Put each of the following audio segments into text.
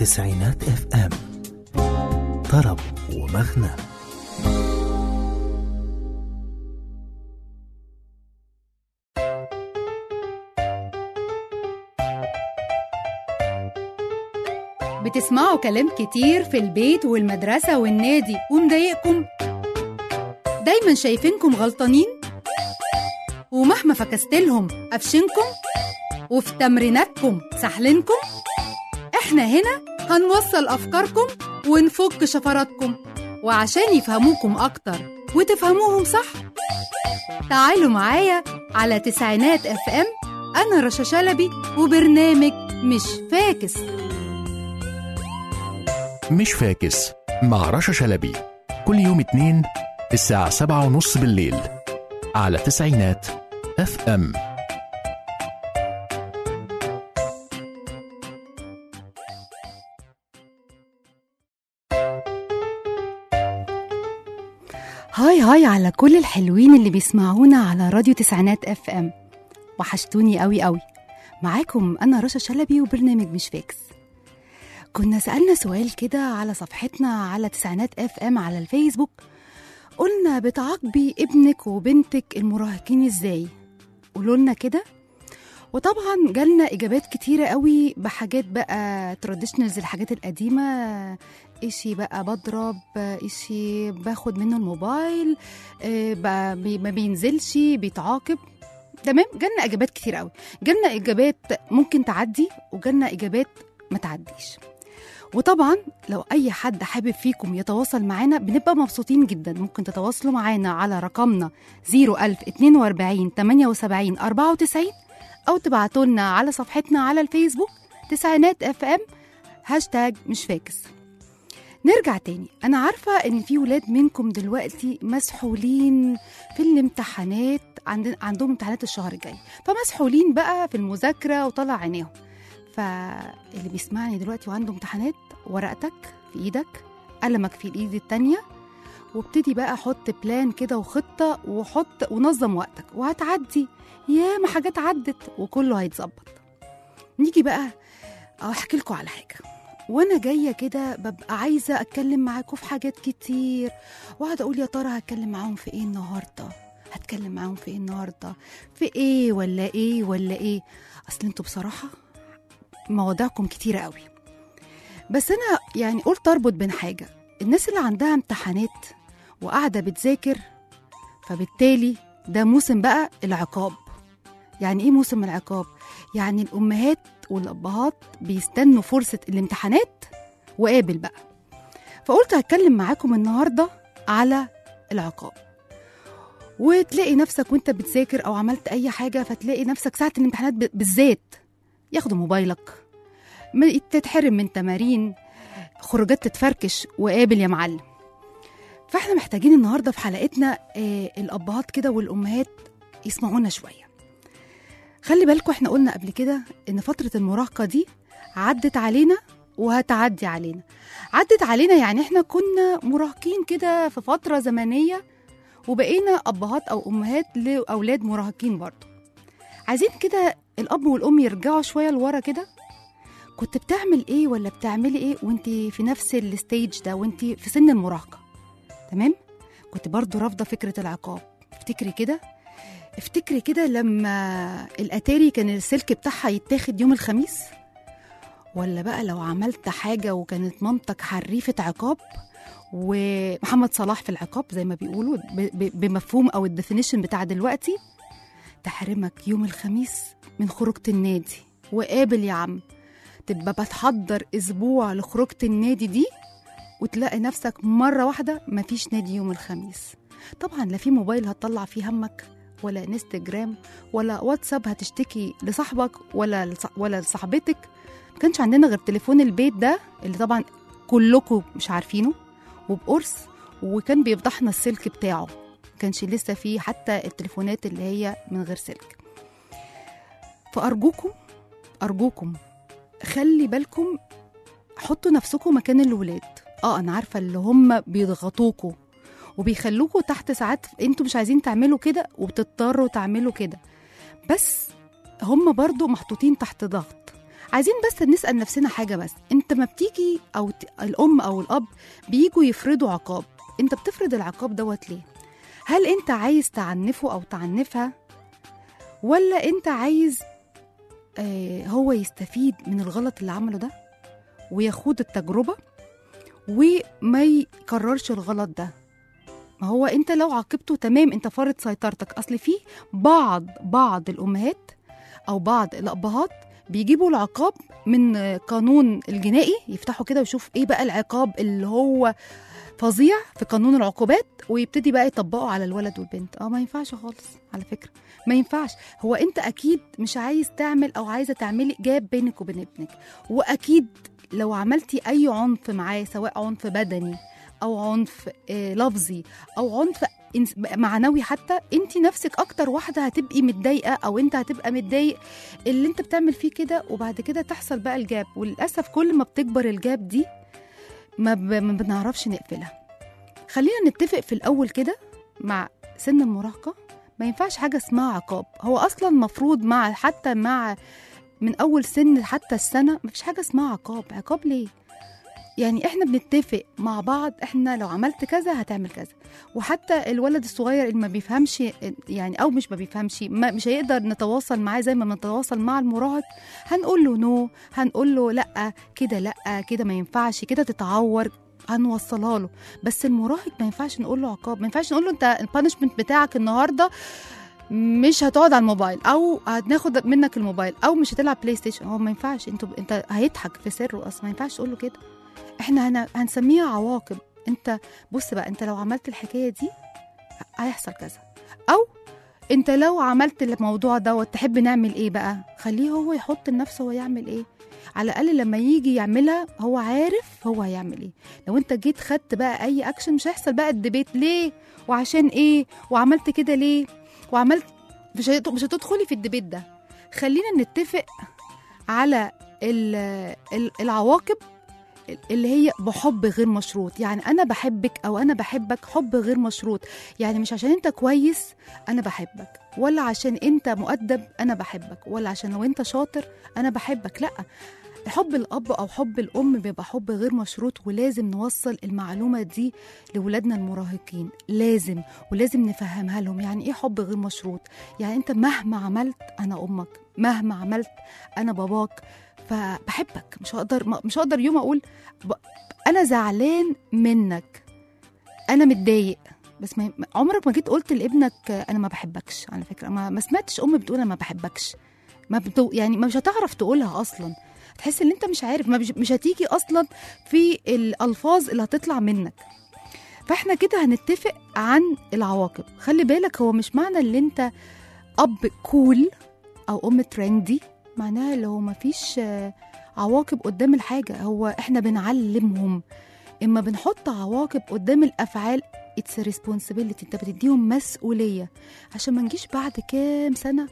تسعينات اف ام طرب ومغنى بتسمعوا كلام كتير في البيت والمدرسة والنادي ومضايقكم دايما شايفينكم غلطانين ومهما فكستلهم قفشنكم وفي تمريناتكم سحلنكم احنا هنا هنوصل أفكاركم ونفك شفراتكم وعشان يفهموكم أكتر وتفهموهم صح تعالوا معايا على تسعينات اف ام أنا رشا شلبي وبرنامج مش فاكس مش فاكس مع رشا شلبي كل يوم اتنين الساعة سبعة ونص بالليل على تسعينات اف ام هاي هاي على كل الحلوين اللي بيسمعونا على راديو تسعينات اف ام وحشتوني قوي قوي معاكم انا رشا شلبي وبرنامج مش فاكس كنا سألنا سؤال كده على صفحتنا على تسعينات اف ام على الفيسبوك قلنا بتعاقبي ابنك وبنتك المراهقين ازاي قولوا لنا كده وطبعا جالنا اجابات كتيره قوي بحاجات بقى تراديشنالز الحاجات القديمه اشي بقى بضرب اشي باخد منه الموبايل آه، بقى بي- ما بينزلش بيتعاقب تمام جالنا اجابات كتير قوي جالنا اجابات ممكن تعدي وجالنا اجابات ما تعديش وطبعا لو اي حد حابب فيكم يتواصل معانا بنبقى مبسوطين جدا ممكن تتواصلوا معانا على رقمنا 01042 78 94 او تبعتوا لنا على صفحتنا على الفيسبوك تسعينات اف ام هاشتاج مش فاكس نرجع تاني انا عارفه ان في ولاد منكم دلوقتي مسحولين في الامتحانات عند... عندهم امتحانات الشهر الجاي فمسحولين بقى في المذاكره وطلع عينيهم فاللي بيسمعني دلوقتي وعنده امتحانات ورقتك في ايدك قلمك في الايد التانية وابتدي بقى حط بلان كده وخطة وحط ونظم وقتك وهتعدي ياما حاجات عدت وكله هيتظبط نيجي بقى احكي لكم على حاجة وانا جاية كده ببقى عايزة اتكلم معاكم في حاجات كتير واقعد اقول يا ترى هتكلم معاهم في ايه النهاردة هتكلم معاهم في ايه النهاردة في ايه ولا ايه ولا ايه اصل انتوا بصراحة مواضيعكم كتيرة قوي بس أنا يعني قلت أربط بين حاجة الناس اللي عندها امتحانات وقاعدة بتذاكر فبالتالي ده موسم بقى العقاب يعني إيه موسم العقاب؟ يعني الأمهات والأبهات بيستنوا فرصة الامتحانات وقابل بقى فقلت هتكلم معاكم النهاردة على العقاب وتلاقي نفسك وانت بتذاكر او عملت اي حاجه فتلاقي نفسك ساعه الامتحانات ب- بالذات ياخدوا موبايلك م- تتحرم من تمارين خروجات تتفركش وقابل يا معلم فاحنا محتاجين النهارده في حلقتنا آه الابهات كده والامهات يسمعونا شويه خلي بالكم احنا قلنا قبل كده ان فتره المراهقه دي عدت علينا وهتعدي علينا عدت علينا يعني احنا كنا مراهقين كده في فتره زمنيه وبقينا ابهات او امهات لاولاد مراهقين برضه عايزين كده الاب والام يرجعوا شويه لورا كده كنت بتعمل ايه ولا بتعملي ايه وانت في نفس الستيج ده وانت في سن المراهقه تمام كنت برضو رافضه فكره العقاب افتكري كده افتكري كده لما الاتاري كان السلك بتاعها يتاخد يوم الخميس ولا بقى لو عملت حاجه وكانت مامتك حريفه عقاب ومحمد صلاح في العقاب زي ما بيقولوا ب- ب- بمفهوم او الديفينيشن بتاع دلوقتي تحرمك يوم الخميس من خروجة النادي وقابل يا عم تبقى بتحضر اسبوع لخروجة النادي دي وتلاقي نفسك مرة واحدة مفيش نادي يوم الخميس طبعا لا في موبايل هتطلع فيه همك ولا انستجرام ولا واتساب هتشتكي لصاحبك ولا لص- ولا لصاحبتك ما كانش عندنا غير تليفون البيت ده اللي طبعا كلكم مش عارفينه وبقرص وكان بيفضحنا السلك بتاعه ما كانش لسه فيه حتى التليفونات اللي هي من غير سلك فأرجوكم أرجوكم خلي بالكم حطوا نفسكم مكان الولاد اه انا عارفه اللي هم بيضغطوكوا وبيخلوكوا تحت ساعات انتوا مش عايزين تعملوا كده وبتضطروا تعملوا كده بس هم برضو محطوطين تحت ضغط عايزين بس نسال نفسنا حاجه بس انت ما بتيجي او ت... الام او الاب بيجوا يفرضوا عقاب انت بتفرض العقاب دوت ليه هل انت عايز تعنفه او تعنفها ولا انت عايز آه هو يستفيد من الغلط اللي عمله ده ويخوض التجربه وما يكررش الغلط ده ما هو انت لو عاقبته تمام انت فرض سيطرتك اصل في بعض بعض الامهات او بعض الابهات بيجيبوا العقاب من قانون الجنائي يفتحوا كده ويشوف ايه بقى العقاب اللي هو فظيع في قانون العقوبات ويبتدي بقى يطبقه على الولد والبنت اه ما ينفعش خالص على فكره ما ينفعش هو انت اكيد مش عايز تعمل او عايزه تعملي جاب بينك وبين ابنك واكيد لو عملتي اي عنف معاه سواء عنف بدني او عنف آه، لفظي او عنف إنس- معنوي حتى انت نفسك اكتر واحده هتبقي متضايقه او انت هتبقى متضايق اللي انت بتعمل فيه كده وبعد كده تحصل بقى الجاب وللاسف كل ما بتكبر الجاب دي ما, ب... ما بنعرفش نقفلها خلينا نتفق في الاول كده مع سن المراهقه ما ينفعش حاجه اسمها عقاب هو اصلا مفروض مع حتى مع من اول سن حتى السنه ما فيش حاجه اسمها عقاب عقاب ليه يعني احنا بنتفق مع بعض احنا لو عملت كذا هتعمل كذا وحتى الولد الصغير اللي ما بيفهمش يعني او مش ما بيفهمش ما مش هيقدر نتواصل معاه زي ما بنتواصل مع المراهق هنقول له نو هنقول له لا كده لا كده ما ينفعش كده تتعور هنوصلها له بس المراهق ما ينفعش نقول له عقاب ما ينفعش نقول له انت البانشمنت بتاعك النهارده مش هتقعد على الموبايل او هناخد منك الموبايل او مش هتلعب بلاي ستيشن هو ما ينفعش انت انت هيضحك في سره اصلا ما ينفعش تقول له كده احنا هن... هنسميها عواقب انت بص بقى انت لو عملت الحكايه دي هيحصل كذا او انت لو عملت الموضوع دوت تحب نعمل ايه بقى خليه هو يحط لنفسه هو يعمل ايه على الاقل لما يجي يعملها هو عارف هو هيعمل ايه لو انت جيت خدت بقى اي اكشن مش هيحصل بقى الديبيت ليه وعشان ايه وعملت كده ليه وعملت مش هيط- مش هتدخلي في الديبيت ده خلينا نتفق على ال- ال- العواقب اللي هي بحب غير مشروط يعني انا بحبك او انا بحبك حب غير مشروط يعني مش عشان انت كويس انا بحبك ولا عشان انت مؤدب انا بحبك ولا عشان لو انت شاطر انا بحبك لا حب الاب او حب الام بيبقى حب غير مشروط ولازم نوصل المعلومه دي لولادنا المراهقين لازم ولازم نفهمها لهم يعني ايه حب غير مشروط يعني انت مهما عملت انا امك مهما عملت انا باباك فبحبك مش هقدر ما- مش هقدر يوم اقول ب... انا زعلان منك انا متضايق بس ما... عمرك ما جيت قلت لابنك انا ما بحبكش على فكره ما, ما سمعتش ام بتقول انا ما بحبكش ما بتو... يعني مش هتعرف تقولها اصلا تحس ان انت مش عارف ما مش, مش هتيجي اصلا في الالفاظ اللي هتطلع منك فاحنا كده هنتفق عن العواقب خلي بالك هو مش معنى ان انت اب كول او ام ترندي معناها اللي هو مفيش آه، عواقب قدام الحاجة هو احنا بنعلمهم اما بنحط عواقب قدام الافعال اتس responsibility انت بتديهم مسؤولية عشان ما نجيش بعد كام سنة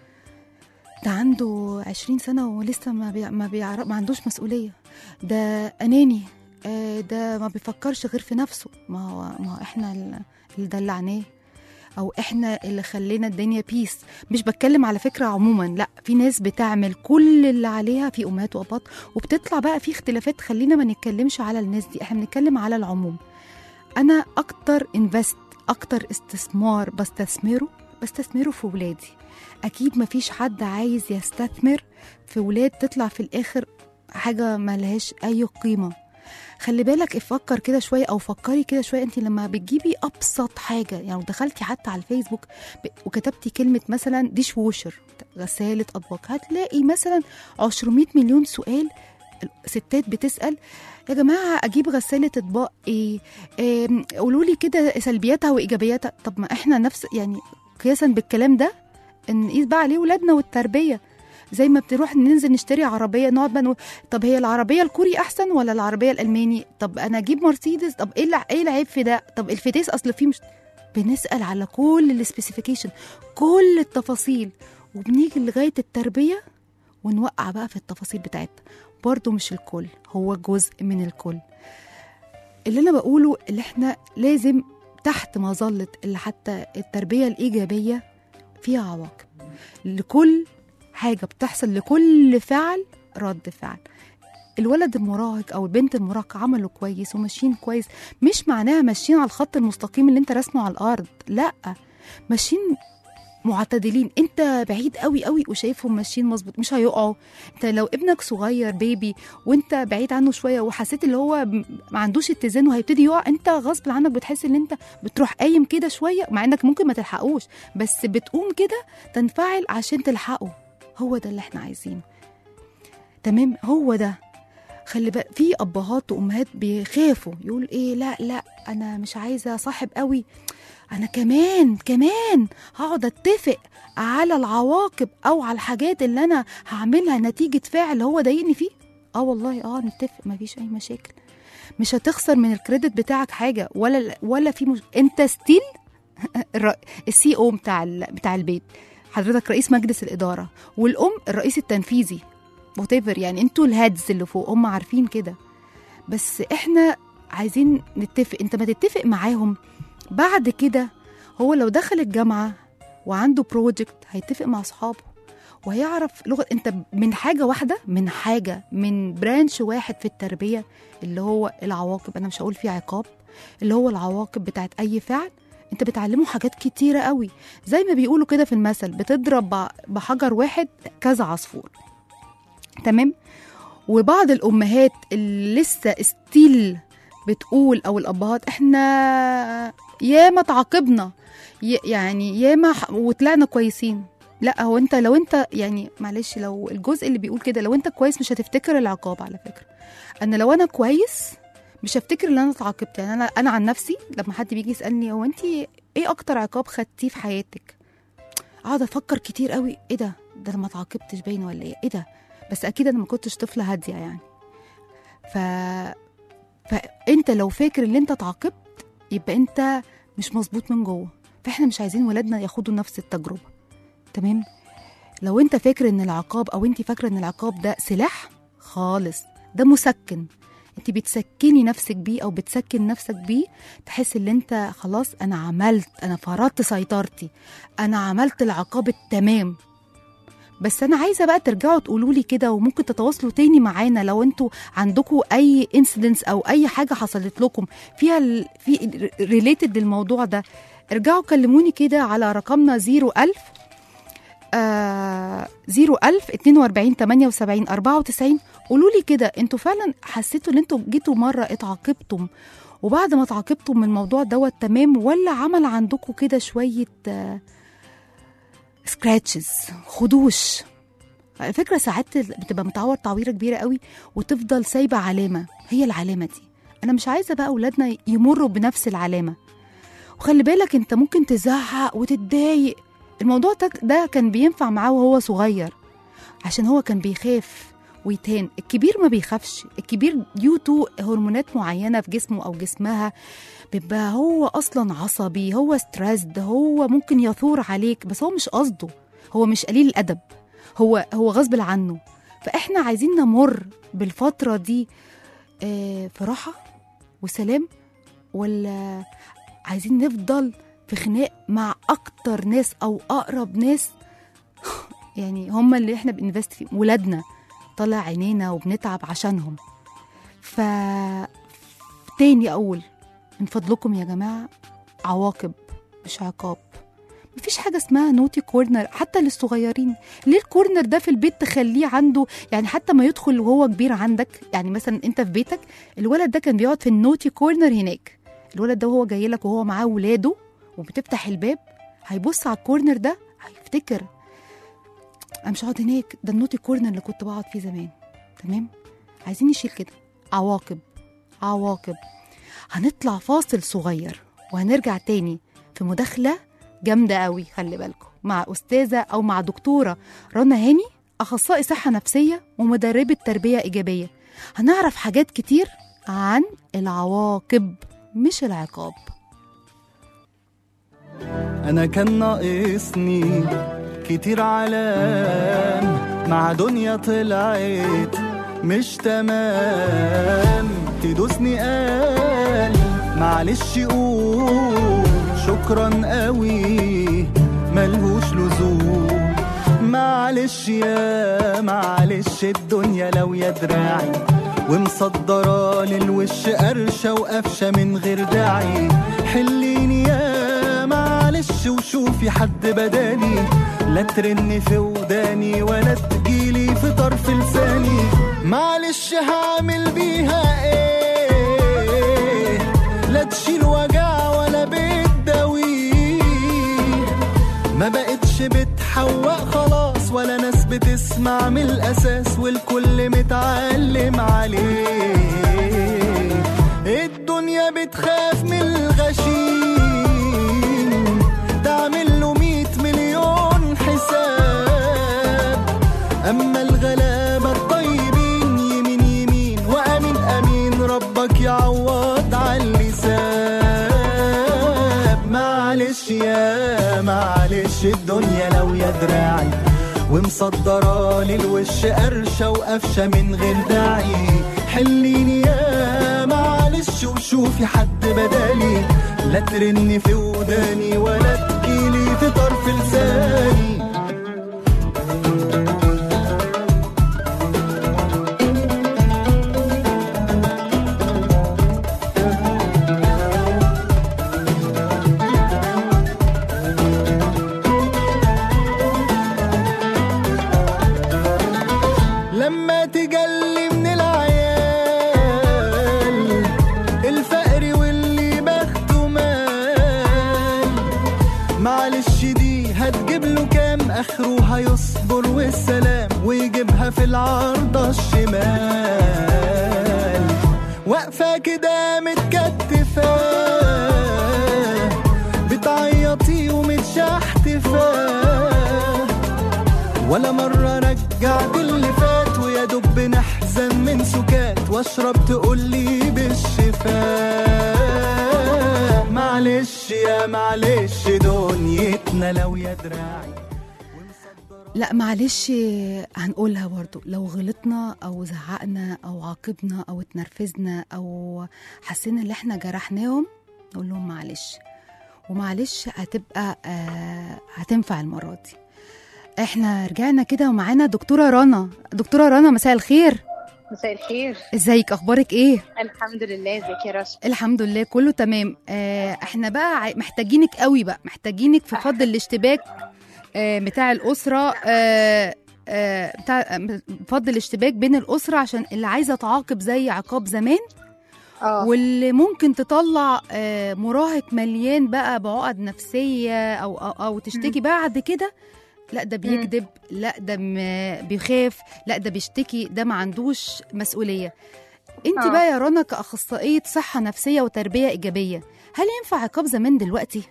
ده عنده عشرين سنة ولسه ما بي... ما, بيعرف... ما عندوش مسؤولية ده أناني آه، ده ما بيفكرش غير في نفسه ما هو ما هو احنا ال- اللي دلعناه او احنا اللي خلينا الدنيا بيس مش بتكلم على فكرة عموما لا في ناس بتعمل كل اللي عليها في امهات وابات وبتطلع بقى في اختلافات خلينا ما نتكلمش على الناس دي احنا بنتكلم على العموم انا اكتر انفست اكتر استثمار بستثمره بستثمره في ولادي اكيد ما فيش حد عايز يستثمر في ولاد تطلع في الاخر حاجة ملهاش اي قيمة خلي بالك افكر كده شويه او فكري كده شويه انت لما بتجيبي ابسط حاجه يعني لو دخلتي حتى على الفيسبوك ب- وكتبتي كلمه مثلا ديش ووشر غساله اطباق هتلاقي مثلا 200 مليون سؤال ستات بتسال يا جماعه اجيب غساله اطباق ايه آم، قولوا لي كده سلبياتها وايجابياتها طب ما احنا نفس يعني قياسا بالكلام ده نقيس بقى عليه ولادنا والتربيه زي ما بتروح ننزل نشتري عربيه نقعد بقى نقول طب هي العربيه الكوري احسن ولا العربيه الالماني طب انا اجيب مرسيدس طب ايه الع- ايه العيب في ده طب الفتيس اصل فيه مش بنسال على كل السبيسيفيكيشن كل التفاصيل وبنيجي لغايه التربيه ونوقع بقى في التفاصيل بتاعتها برضو مش الكل هو جزء من الكل اللي انا بقوله اللي احنا لازم تحت مظله اللي حتى التربيه الايجابيه فيها عواقب لكل حاجه بتحصل لكل فعل رد فعل الولد المراهق او البنت المراهقه عملوا كويس وماشيين كويس مش معناها ماشيين على الخط المستقيم اللي انت راسمه على الارض لا ماشيين معتدلين انت بعيد قوي قوي وشايفهم ماشيين مظبوط مش هيقعوا انت لو ابنك صغير بيبي وانت بعيد عنه شويه وحسيت اللي هو م- ما عندوش اتزان وهيبتدي يقع انت غصب عنك بتحس ان انت بتروح قايم كده شويه مع انك ممكن ما تلحقوش بس بتقوم كده تنفعل عشان تلحقه هو ده اللي احنا عايزينه تمام هو ده خلي بالك في ابهات وامهات بيخافوا يقول ايه لا لا انا مش عايزه صاحب قوي انا كمان كمان هقعد اتفق على العواقب او على الحاجات اللي انا هعملها نتيجه فعل هو ضايقني فيه اه والله اه نتفق مفيش اي مشاكل مش هتخسر من الكريدت بتاعك حاجه ولا ولا في مش... انت ستيل السي او بتاع ال... بتاع البيت حضرتك رئيس مجلس الاداره والام الرئيس التنفيذي وات يعني انتوا الهادز اللي فوق هم عارفين كده بس احنا عايزين نتفق انت ما تتفق معاهم بعد كده هو لو دخل الجامعه وعنده بروجكت هيتفق مع اصحابه وهيعرف لغه انت من حاجه واحده من حاجه من برانش واحد في التربيه اللي هو العواقب انا مش هقول فيه عقاب اللي هو العواقب بتاعت اي فعل انت بتعلمه حاجات كتيره قوي زي ما بيقولوا كده في المثل بتضرب ب- بحجر واحد كذا عصفور تمام وبعض الامهات اللي لسه ستيل بتقول او الابهات احنا ياما تعاقبنا ي- يعني ياما ح- وطلعنا كويسين لا هو انت لو انت يعني معلش لو الجزء اللي بيقول كده لو انت كويس مش هتفتكر العقاب على فكره انا لو انا كويس مش هفتكر ان انا اتعاقبت يعني انا انا عن نفسي لما حد بيجي يسالني هو انت ايه اكتر عقاب خدتيه في حياتك اقعد افكر كتير قوي ايه ده ده انا ما اتعاقبتش باين ولا ايه ايه ده بس اكيد انا ما كنتش طفله هاديه يعني ف فانت لو فاكر ان انت اتعاقبت يبقى انت مش مظبوط من جوه فاحنا مش عايزين ولادنا ياخدوا نفس التجربه تمام لو انت فاكر ان العقاب او انت فاكره ان العقاب ده سلاح خالص ده مسكن انت بتسكني نفسك بيه او بتسكن نفسك بيه تحس ان انت خلاص انا عملت انا فرضت سيطرتي انا عملت العقاب التمام بس انا عايزه بقى ترجعوا تقولوا لي كده وممكن تتواصلوا تاني معانا لو انتوا عندكم اي انسيدنس او اي حاجه حصلت لكم فيها ال... في ريليتد للموضوع ده ارجعوا كلموني كده على رقمنا 01000 آه 01000 42 78 94 قولوا لي كده انتوا فعلا حسيتوا ان انتوا جيتوا مره اتعاقبتم وبعد ما اتعاقبتم من الموضوع دوت تمام ولا عمل عندكم كده شويه آه سكراتشز خدوش على فكرة ساعات بتبقى متعور تعويرة كبيرة قوي وتفضل سايبة علامة هي العلامة دي أنا مش عايزة بقى أولادنا يمروا بنفس العلامة وخلي بالك أنت ممكن تزعق وتتضايق الموضوع ده, ده كان بينفع معاه وهو صغير عشان هو كان بيخاف ويتهان الكبير ما بيخافش الكبير ديو تو هرمونات معينة في جسمه أو جسمها بيبقى هو أصلا عصبي هو ستريسد هو ممكن يثور عليك بس هو مش قصده هو مش قليل الأدب هو هو غصب عنه فإحنا عايزين نمر بالفترة دي آه، في راحة وسلام ولا عايزين نفضل في خناق مع أكتر ناس أو أقرب ناس يعني هم اللي احنا بننفست فيهم ولادنا طلع عينينا وبنتعب عشانهم ف تاني اقول من فضلكم يا جماعه عواقب مش عقاب مفيش حاجة اسمها نوتي كورنر حتى للصغيرين ليه الكورنر ده في البيت تخليه عنده يعني حتى ما يدخل وهو كبير عندك يعني مثلا انت في بيتك الولد ده كان بيقعد في النوتي كورنر هناك الولد ده وهو جاي لك وهو معاه ولاده وبتفتح الباب هيبص على الكورنر ده هيفتكر انا مش هقعد هناك ده النوتي كورنر اللي كنت بقعد فيه زمان تمام عايزين نشيل كده عواقب عواقب هنطلع فاصل صغير وهنرجع تاني في مداخلة جامدة قوي خلي بالكم مع أستاذة أو مع دكتورة رنا هاني أخصائي صحة نفسية ومدربة تربية إيجابية هنعرف حاجات كتير عن العواقب مش العقاب انا كان ناقصني كتير علام مع دنيا طلعت مش تمام تدوسني قال معلش قول شكرا قوي ملهوش لزوم معلش يا معلش الدنيا لو يا دراعي ومصدرة للوش قرشة وقفشة من غير داعي حليني يا معلش وشوفي حد بدالي لا ترن في وداني ولا تجيلي في طرف لساني معلش هعمل بيها ايه لا تشيل وجع ولا بتداويه ما بقتش بتحوق خلاص ولا ناس بتسمع من الاساس والكل متعلم عليه الدنيا بتخاف من الغشيم تعمل له مية مليون حساب اما الغلابة الطيبين يمين يمين وامين امين ربك يعوض على اللسان معلش يا معلش الدنيا لو يا دراعي ومصدرة للوش قرشة وقفشة من غير داعي حليني يا معلش وشوفي حد بدالي لا ترن في وداني ولا تجيلي في طرف لساني لما تجلي من العيال الفقر واللي بخته مال معلش دي هتجيب له كام اخره هيصبر والسلام ويجيبها في العارضة الشمال واقفة كده متكتفة بتعيطي ومتشحتفة ولا مرة رجعت اللي فات ويا دب نحزن من سكات واشرب تقولي بالشفاء معلش يا معلش دنيتنا لو يا دراعي لا معلش هنقولها برضو لو غلطنا او زعقنا او عاقبنا او اتنرفزنا او حسينا ان احنا جرحناهم نقول لهم معلش ومعلش هتبقى آه هتنفع المره دي احنا رجعنا كده ومعانا دكتوره رنا دكتوره رنا مساء الخير مساء الخير ازيك اخبارك ايه الحمد لله ازيك يا رشا الحمد لله كله تمام آه احنا بقى عاي- محتاجينك قوي بقى محتاجينك في فض الاشتباك آه بتاع الاسره آه آه بتاع آه، فض الاشتباك بين الاسره عشان اللي عايزه تعاقب زي عقاب زمان اه واللي ممكن تطلع آه، مراهق مليان بقى بعقد نفسيه او او, أو تشتكي بعد كده لا ده بيكذب لا ده م- بيخاف لا ده بيشتكي ده ما عندوش مسؤوليه انت آه. بقى يا رنا كاخصائيه صحه نفسيه وتربيه ايجابيه هل ينفع عقاب زمان دلوقتي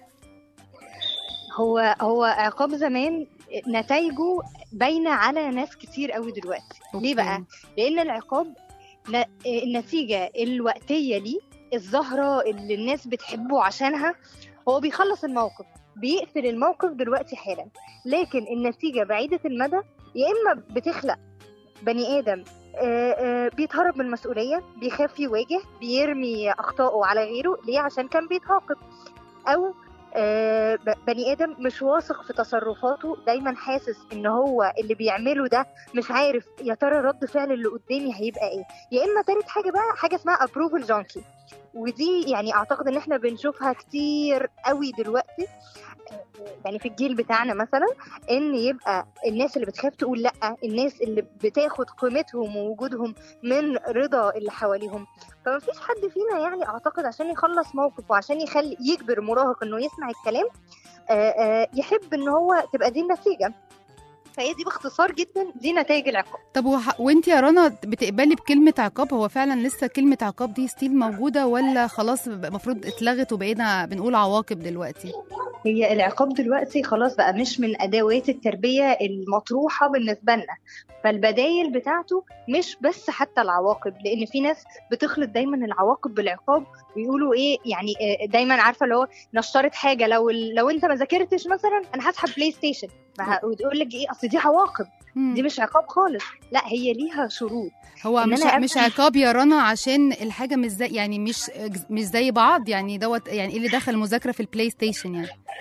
هو هو عقاب زمان نتائجه باينه على ناس كتير قوي دلوقتي ليه بقى لان العقاب ن- النتيجه الوقتيه ليه الظاهره اللي الناس بتحبه عشانها هو بيخلص الموقف بيقفل الموقف دلوقتي حالا لكن النتيجه بعيده المدى يا اما بتخلق بني ادم آه، آه، بيتهرب من المسؤوليه بيخاف يواجه بيرمي اخطائه على غيره ليه عشان كان بيتعاقب او آه، ب- بني ادم مش واثق في تصرفاته دايما حاسس ان هو اللي بيعمله ده مش عارف يا ترى رد فعل اللي قدامي هيبقى ايه يا اما تالت حاجه بقى حاجه اسمها ابروفل جانكي ودي يعني اعتقد ان احنا بنشوفها كتير قوي دلوقتي يعني في الجيل بتاعنا مثلا ان يبقى الناس اللي بتخاف تقول لا الناس اللي بتاخد قيمتهم ووجودهم من رضا اللي حواليهم فما فيش حد فينا يعني اعتقد عشان يخلص موقف وعشان يخلي يجبر مراهق انه يسمع الكلام آه، آه، يحب ان هو تبقى دي النتيجه فهي دي باختصار جدا دي نتائج العقاب طب وح... وانت يا رنا بتقبلي بكلمه عقاب هو فعلا لسه كلمه عقاب دي ستيل موجوده ولا خلاص المفروض اتلغت وبقينا بنقول عواقب دلوقتي هي العقاب دلوقتي خلاص بقى مش من ادوات التربيه المطروحه بالنسبه لنا فالبدايل بتاعته مش بس حتى العواقب لان في ناس بتخلط دايما العواقب بالعقاب ويقولوا ايه يعني آه، دايما عارفه اللي هو نشترط حاجه لو لو انت ما ذاكرتش مثلا انا هسحب بلاي ستيشن ما ه- وتقول لك ايه اصل دي عواقب مم. دي مش عقاب خالص لا هي ليها شروط هو إن مش أنا مش أفهم- عقاب يا رنا عشان الحاجه مش زي يعني مش مش زي بعض يعني دوت يعني ايه اللي دخل المذاكره في البلاي ستيشن يعني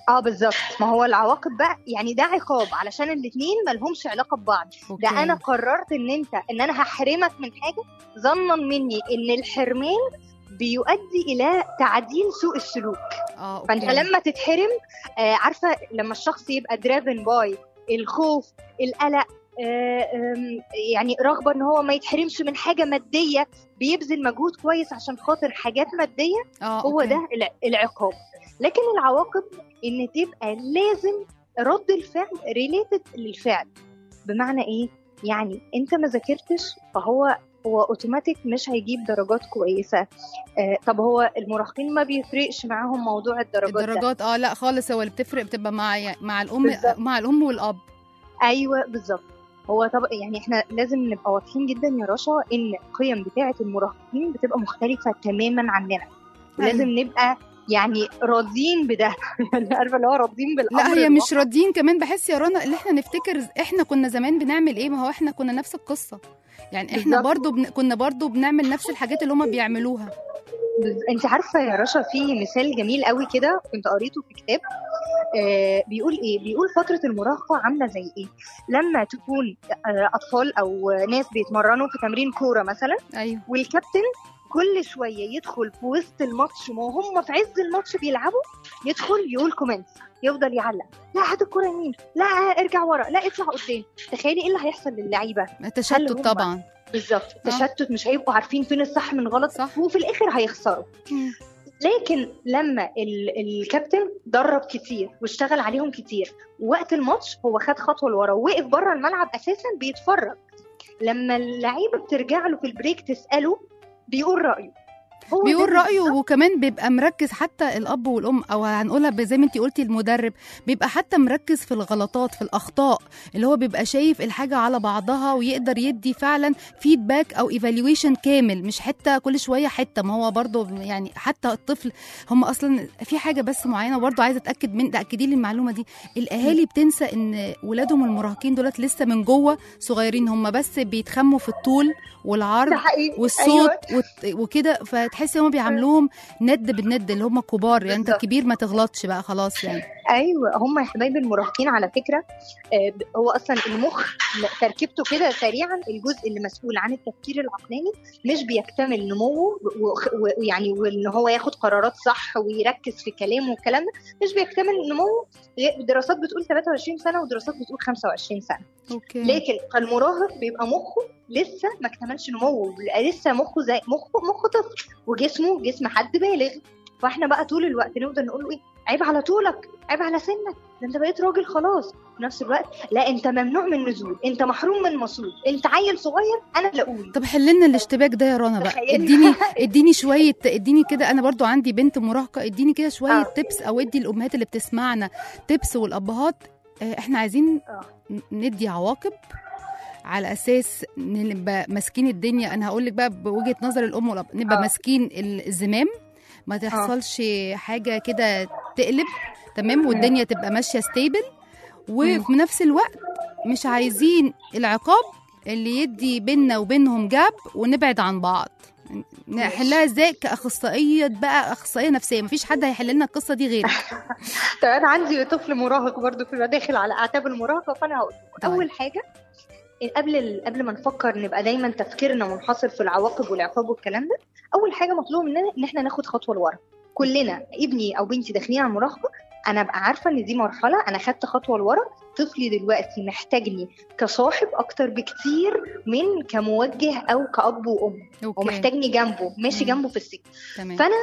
اه بالظبط ما هو العواقب بقى يعني ده عقاب علشان الاثنين ملهمش علاقه ببعض أوكي. ده انا قررت ان انت ان انا هحرمك من حاجه ظنا مني ان الحرمان بيؤدي الى تعديل سوء السلوك اه أوكي. فانت لما تتحرم آه عارفه لما الشخص يبقى دريفن باي الخوف القلق آه آم، يعني رغبه ان هو ما يتحرمش من حاجه ماديه بيبذل مجهود كويس عشان خاطر حاجات ماديه اه هو أوكي. ده الع- العقاب لكن العواقب ان تبقى لازم رد الفعل ريليتد للفعل بمعنى ايه يعني انت ما ذاكرتش فهو هو اوتوماتيك مش هيجيب درجات كويسه آه طب هو المراهقين ما بيفرقش معاهم موضوع الدرجات ده الدرجات اه لا خالص هو اللي بتفرق بتبقى مع مع الام بالظبط. مع الام والاب ايوه بالظبط هو طب يعني احنا لازم نبقى واضحين جدا يا رشا ان القيم بتاعه المراهقين بتبقى مختلفه تماما عننا ولازم نبقى يعني راضيين بده يعني عارفه اللي هو راضيين بالامر لا هي الواقع. مش راضيين كمان بحس يا رنا اللي احنا نفتكر احنا كنا زمان بنعمل ايه ما هو احنا كنا نفس القصه يعني احنا بالظبط. برضو بن... كنا برضو بنعمل نفس الحاجات اللي هما بيعملوها بز- انت عارفه يا رشا في مثال جميل قوي كده كنت قريته في كتاب آه بيقول ايه بيقول فتره المراهقه عامله زي ايه لما تكون آه اطفال او ناس بيتمرنوا في تمرين كوره مثلا ايوه والكابتن كل شويه يدخل في وسط الماتش ما هم في عز الماتش بيلعبوا يدخل يقول كومنت يفضل يعلق لا هات الكوره يمين لا ارجع ورا لا اطلع قدام تخيلي ايه اللي هيحصل للعيبه تشتت هم- طبعا بالظبط آه. تشتت مش هيبقوا عارفين فين الصح من غلط صح. وفي الاخر هيخسروا مم. لكن لما ال- الكابتن درب كتير واشتغل عليهم كتير ووقت الماتش هو خد خطوه لورا ووقف بره الملعب اساسا بيتفرج لما اللعيبه بترجع له في البريك تساله بيقول رايه هو بيقول ده رايه وكمان بيبقى مركز حتى الاب والام او هنقولها ب- زي ما انت قلتي المدرب بيبقى حتى مركز في الغلطات في الاخطاء اللي هو بيبقى شايف الحاجه على بعضها ويقدر يدي فعلا فيدباك او ايفالويشن كامل مش حته كل شويه حته ما هو برضو يعني حتى الطفل هم اصلا في حاجه بس معينه برضو عايزه اتاكد من تاكدي لي المعلومه دي الاهالي بتنسى ان ولادهم المراهقين دولت لسه من جوه صغيرين هم بس بيتخموا في الطول والعرض ده حقيقي والصوت أيوة. وت- وكده فتحسي هم بيعاملوهم ند بالند اللي هم كبار يعني انت بالظبط. كبير ما تغلطش بقى خلاص يعني ايوه هم يا حبايبي المراهقين على فكره آه، ب- هو اصلا المخ تركيبته كده سريعا الجزء اللي مسؤول عن التفكير العقلاني مش بيكتمل نموه وخ- و- ويعني وان هو ياخد قرارات صح ويركز في كلامه والكلام ده مش بيكتمل نموه غير- دراسات بتقول 23 سنه ودراسات بتقول 25 سنه اوكي لكن المراهق بيبقى مخه لسه ما اكتملش نموه بيبقى لسه مخه زي مخه مخه طفل وجسمه جسم حد بالغ فاحنا بقى طول الوقت نفضل نقول له ايه عيب على طولك عيب على سنك ده انت بقيت راجل خلاص في نفس الوقت لا انت ممنوع من النزول انت محروم من مصروف انت عيل صغير انا اللي اقول طب حل لنا الاشتباك ده يا رنا بقى تخيلي. اديني اديني شويه اديني كده انا برضو عندي بنت مراهقه اديني كده شويه آه. تبس او ادي الامهات اللي بتسمعنا تبس والابهات آه، احنا عايزين آه. ن- ندي عواقب على اساس نبقى ماسكين الدنيا انا هقول لك بقى بوجهه نظر الام والاب نبقى آه. ماسكين الزمام ما تحصلش حاجه كده تقلب تمام والدنيا تبقى ماشيه ستيبل وفي نفس الوقت مش عايزين العقاب اللي يدي بيننا وبينهم جاب ونبعد عن بعض نحلها ازاي كاخصائيه بقى اخصائيه نفسيه مفيش حد هيحل لنا القصه دي غيرك طب انا عندي طفل مراهق برضو في داخل على اعتاب المراهقه فانا هقول طيب. اول حاجه قبل ال- قبل ما نفكر نبقى دايما تفكيرنا منحصر في العواقب والعقاب والكلام ده اول حاجه مطلوب مننا ان احنا ناخد خطوه لورا كلنا ابني او بنتي داخلين على المراهقه انا ابقى عارفه ان دي مرحله انا خدت خطوه لورا طفلي دلوقتي محتاجني كصاحب اكتر بكتير من كموجه او كاب وام اوكي ومحتاجني جنبه ماشي مم. جنبه في السكه تمام فانا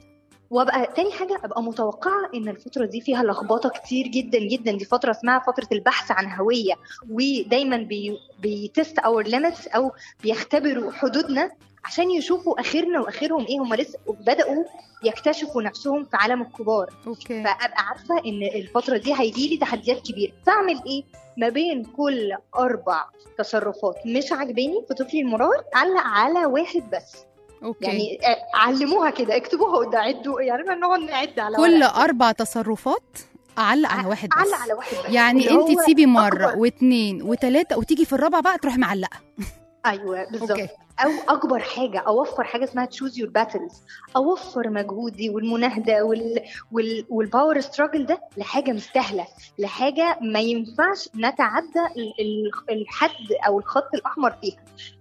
وابقى تاني حاجه ابقى متوقعه ان الفتره دي فيها لخبطه كتير جدا جدا دي فتره اسمها فتره البحث عن هويه ودايما بي بيتست اور ليميتس او بيختبروا حدودنا عشان يشوفوا اخرنا واخرهم ايه هم لسه بداوا يكتشفوا نفسهم في عالم الكبار اوكي فابقى عارفه ان الفتره دي هيجي لي تحديات كبيره فاعمل ايه ما بين كل اربع تصرفات مش عاجباني في طفلي المراهق علق على واحد بس اوكي يعني آه، علموها كده اكتبوها قدام عدوا يعني ما نقعد نعد على كل ورق. اربع تصرفات اعلق على واحد بس علق على واحد بس يعني اللي انت هو تسيبي مره أكبر. واثنين وثلاثه وتيجي في الرابعه بقى تروحي معلقه ايوه بالظبط اوكي او اكبر حاجه اوفر حاجه اسمها تشوز يور باتلز اوفر مجهودي والمناهده وال... وال... والباور ستراجل ده لحاجه مستاهله لحاجه ما ينفعش نتعدى ال- ال- الحد او الخط الاحمر فيها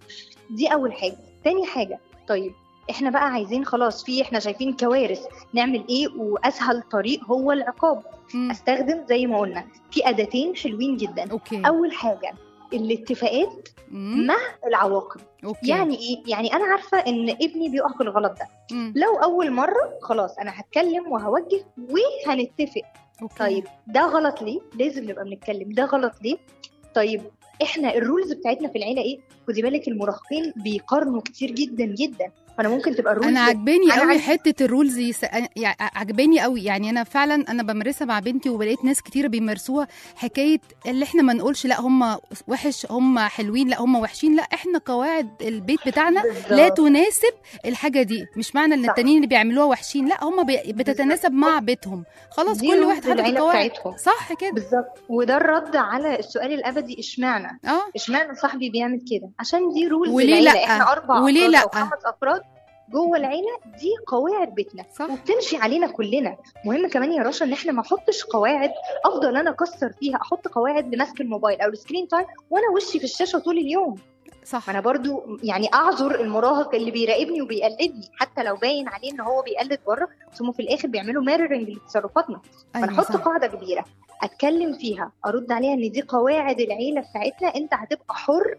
دي اول حاجه تاني حاجه طيب احنا بقى عايزين خلاص في احنا شايفين كوارث نعمل ايه واسهل طريق هو العقاب مم. استخدم زي ما قلنا في اداتين حلوين جدا اوكي اول حاجه الاتفاقات مم. مع العواقب اوكي يعني ايه يعني انا عارفه ان ابني بيقع في الغلط ده مم. لو اول مره خلاص انا هتكلم وهوجه وهنتفق اوكي طيب ده غلط ليه لازم نبقى بنتكلم ده غلط ليه طيب احنا الرولز بتاعتنا في العيله ايه خدي بالك المراهقين بيقارنوا كتير جدا جدا فانا ممكن تبقى الرولز انا عجباني أنا قوي عايزة- حته الرولز يس... أنا- يعني عجباني قوي يعني انا فعلا انا بمارسها مع بنتي وبلاقيت ناس كتيره بيمارسوها حكايه اللي احنا ما نقولش لا هم وحش هم حلوين لا هم وحشين لا احنا قواعد البيت بتاعنا لا بالظبط. تناسب الحاجه دي مش معنى ان صح. التانيين اللي بيعملوها وحشين لا هم بي... بتتناسب مع بيتهم خلاص دي كل rules واحد حاطط العيلة القواعد بتاعتهم. صح كده بالظبط وده الرد على السؤال الابدي اشمعنى اه اشمعنى صاحبي بيعمل كده عشان دي رولز وليه العيله لأ؟ احنا اربع وليه افراد او لأ؟ خمس افراد جوه العيله دي قواعد بيتنا صح وبتمشي علينا كلنا مهم كمان يا رشا ان احنا ما احطش قواعد افضل انا اكسر فيها احط قواعد لمسك الموبايل او السكرين تايم وانا وشي في الشاشه طول اليوم صح ما انا برضو يعني اعذر المراهق اللي بيراقبني وبيقلدني حتى لو باين عليه ان هو بيقلد بره بس هم في الاخر بيعملوا ميرورنج لتصرفاتنا فانا ايوه احط صح قاعده كبيره اتكلم فيها ارد عليها ان دي قواعد العيله بتاعتنا انت هتبقى حر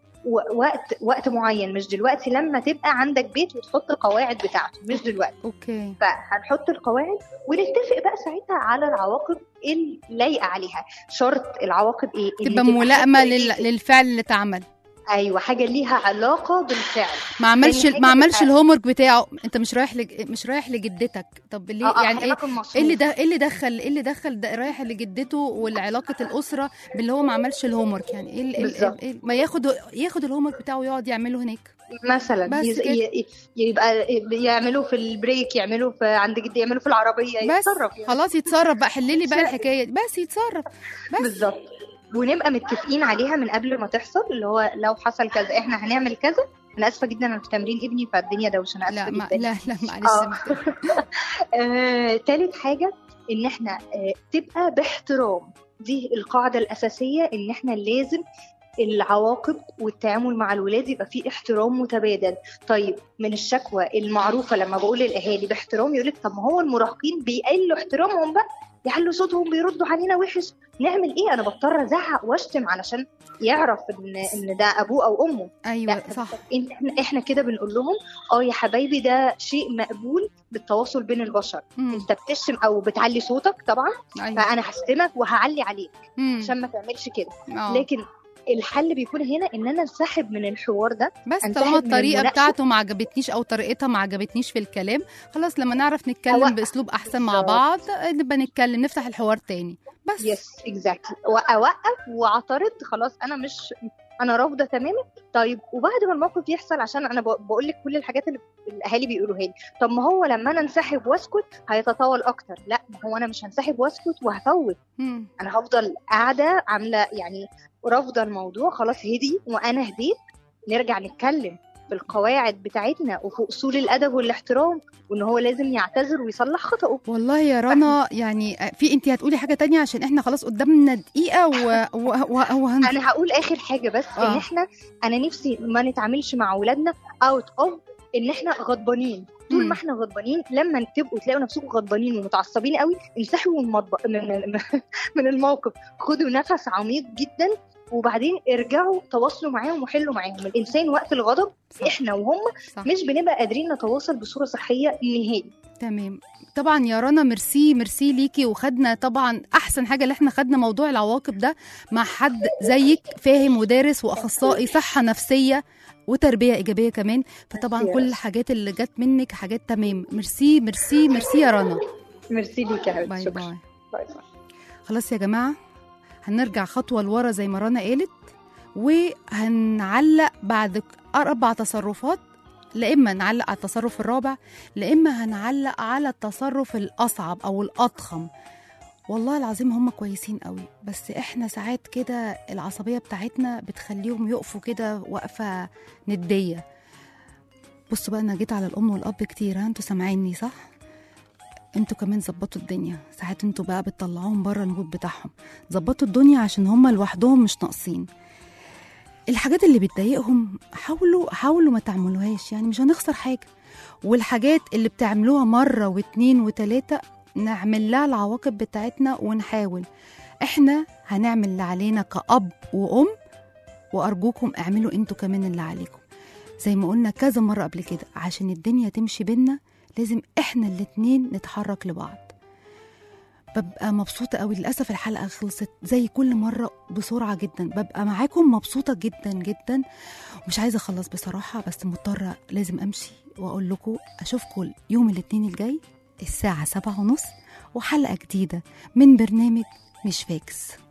و- وقت وقت معين مش دلوقتي لما تبقى عندك بيت وتحط القواعد بتاعته مش دلوقتي اوكي فهنحط القواعد ونتفق بقى ساعتها على العواقب اللايقه عليها شرط العواقب ايه إن تبقى ملائمه حاجة لل... للفعل اللي اتعمل ايوه حاجه ليها علاقه بالفعل ما عملش تاني حاجة ما عملش تبقى- الهوم ورك بتاعه انت مش رايح لج... مش رايح لجدتك طب ليه آه، آه، يعني ايه هياكل مصروف. ايه اللي ده ايه اللي دخل ايه اللي دخل ده رايح لجدته والعلاقه الاسره باللي هو ما عملش الهوم ورك يعني ايه ال- ال- بالظبط. إيه ما ياخد ياخد الهوم ورك بتاعه ويقعد يعمله هناك مثلا بس يز- كده. ي- ي- يبقى يعملوا في البريك يعملوا في عند جدي يعملوا في العربيه بس يتصرف يعني. خلاص يتصرف بقى حللي بقى الحكايه دي بس يتصرف بس بالظبط ونبقى متفقين عليها من قبل ما تحصل اللي هو لو حصل كذا احنا هنعمل كذا انا اسفه جدا انا في تمرين ابني فالدنيا دوشه انا اسفه لا ما جدا لا لا معلش آه. سامحني. آه، تالت حاجة إن إحنا آه، تبقى باحترام دي القاعدة الأساسية إن إحنا لازم العواقب والتعامل مع الولاد يبقى فيه احترام متبادل طيب من الشكوى المعروفة لما بقول للأهالي باحترام يقولك طب ما هو المراهقين بيقلوا احترامهم بقى يعلوا صوتهم بيردوا علينا وحش نعمل ايه انا بضطر ازعق واشتم علشان يعرف ان ان ده ابوه او امه ايوه لا صح إن- احنا احنا كده بنقول لهم اه يا حبايبي ده شيء مقبول بالتواصل بين البشر مم. انت بتشتم او بتعلي صوتك طبعا ايوه فانا هشتمك وهعلي عليك مم. عشان ما تعملش كده آه. لكن الحل بيكون هنا ان انا انسحب من الحوار ده بس أنسحب طالما من الطريقه المناقشة. بتاعته ما عجبتنيش او طريقتها ما عجبتنيش في الكلام خلاص لما نعرف نتكلم أوقف. باسلوب احسن مع بالظبط. بعض نبقى نتكلم نفتح الحوار تاني بس يس اكزاكتلي اوقف واعترض خلاص انا مش انا رافضه تماما طيب وبعد ما الموقف يحصل عشان انا بقول لك كل الحاجات اللي الاهالي بيقولوها لي طب ما هو لما انا انسحب واسكت هيتطاول اكتر لا ما هو انا مش هنسحب واسكت وهفوت مم. انا هفضل قاعده عامله يعني رافضه الموضوع خلاص هدي وانا هديت نرجع نتكلم بالقواعد بتاعتنا وفي اصول الادب والاحترام وان هو لازم يعتذر ويصلح خطأه والله يا رنا يعني في انت هتقولي حاجه تانية عشان احنا خلاص قدامنا دقيقه و... و... و... وهن... انا هقول اخر حاجه بس آه. ان احنا انا نفسي ما نتعاملش مع اولادنا اوت اوف ان احنا غضبانين طول مم. ما احنا غضبانين لما تبقوا تلاقوا نفسكم غضبانين ومتعصبين قوي انسحبوا من المطبخ من من الموقف خدوا نفس عميق جدا وبعدين ارجعوا تواصلوا معاهم وحلوا معاهم الانسان وقت الغضب صح. احنا وهم صح. مش بنبقى قادرين نتواصل بصوره صحيه نهائي تمام طبعا يا رنا ميرسي ميرسي ليكي وخدنا طبعا احسن حاجه اللي احنا خدنا موضوع العواقب ده مع حد زيك فاهم ودارس واخصائي صحه نفسيه وتربيه ايجابيه كمان فطبعا Yes. كل الحاجات اللي جت منك حاجات تمام ميرسي ميرسي ميرسي يا رنا ميرسي ليك يا حبيبتي باي شكرا باي باي باي خلاص يا جماعة هنرجع خطوة لورا زي ما رنا قالت وهنعلق بعد أربع تصرفات لا إما نعلق على التصرف الرابع لا إما هنعلق على التصرف الأصعب أو الأضخم والله العظيم هم كويسين قوي بس احنا ساعات كده العصبيه بتاعتنا بتخليهم يقفوا كده وقفه نديه بصوا بقى انا جيت على الام والاب كتير ها انتوا سامعيني صح انتوا كمان ظبطوا الدنيا ساعات انتوا بقى بتطلعوهم بره المود بتاعهم ظبطوا الدنيا عشان هم لوحدهم مش ناقصين الحاجات اللي بتضايقهم حاولوا حاولوا ما تعملوهاش يعني مش هنخسر حاجه والحاجات اللي بتعملوها مره واتنين وتلاته نعمل لها العواقب بتاعتنا ونحاول احنا هنعمل اللي علينا كأب وأم وأرجوكم اعملوا انتوا كمان اللي عليكم زي ما قلنا كذا مرة قبل كده عشان الدنيا تمشي بينا لازم احنا الاتنين نتحرك لبعض ببقى مبسوطة قوي للأسف الحلقة خلصت زي كل مرة بسرعة جدا ببقى معاكم مبسوطة جدا جدا مش عايزة أخلص بصراحة بس مضطرة لازم أمشي وأقول لكم أشوفكم يوم الاثنين الجاي الساعة سبعة ونص وحلقة جديدة من برنامج مش فاكس